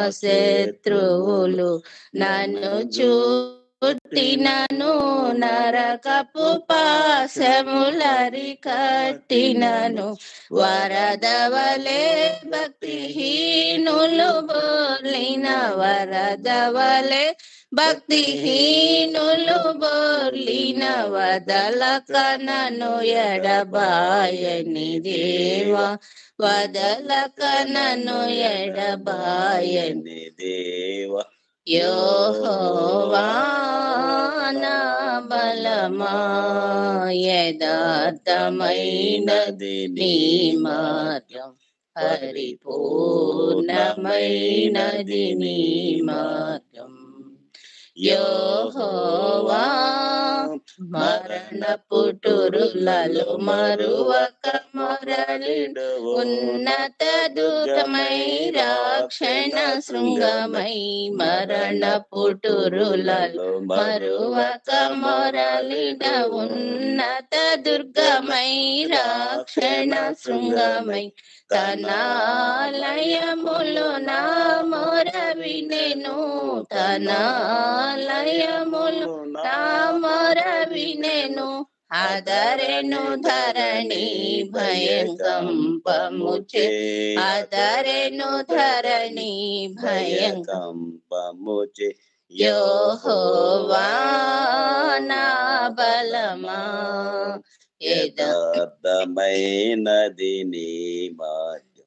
శత్రువులు నన్ను చుట్టినను నరకపు పాశములరి కట్టినను వరదవలే భక్తిహీనులు బోర్లిన వరదవలే భక్తిహీనులు బోర్లిన వదలక నన్ను ఎడబాయని దేవా వదలక నన్ను ఎడబాయని నీ దేవ యోహోవా నా బలమా యథార్థమైనది నీ మార్గం పరిపూర్ణమైనది నీ మార్గం యోహోవా మరణ పుటురులలో మరువక మొరలిడు ఉన్నత దూతమై రాక్షణ శృంగమై మరణ పుటురులలో మరువక మొరలిడ ఉన్నత దుర్గమై రాక్షణ శృంగమై తనాలయములు నా మొర వినెను తనాలయములు నా మొర వినెను ఆదరెను ధరణి భయంకంపముచే ఆదరెను ధరణి భయంకం కంపముచే యోహోవా నా బలమా యథార్థమైనది నీ మార్గం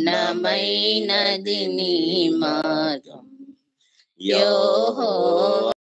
పరిపూర్ణమైనది నీ మార్గం యోహో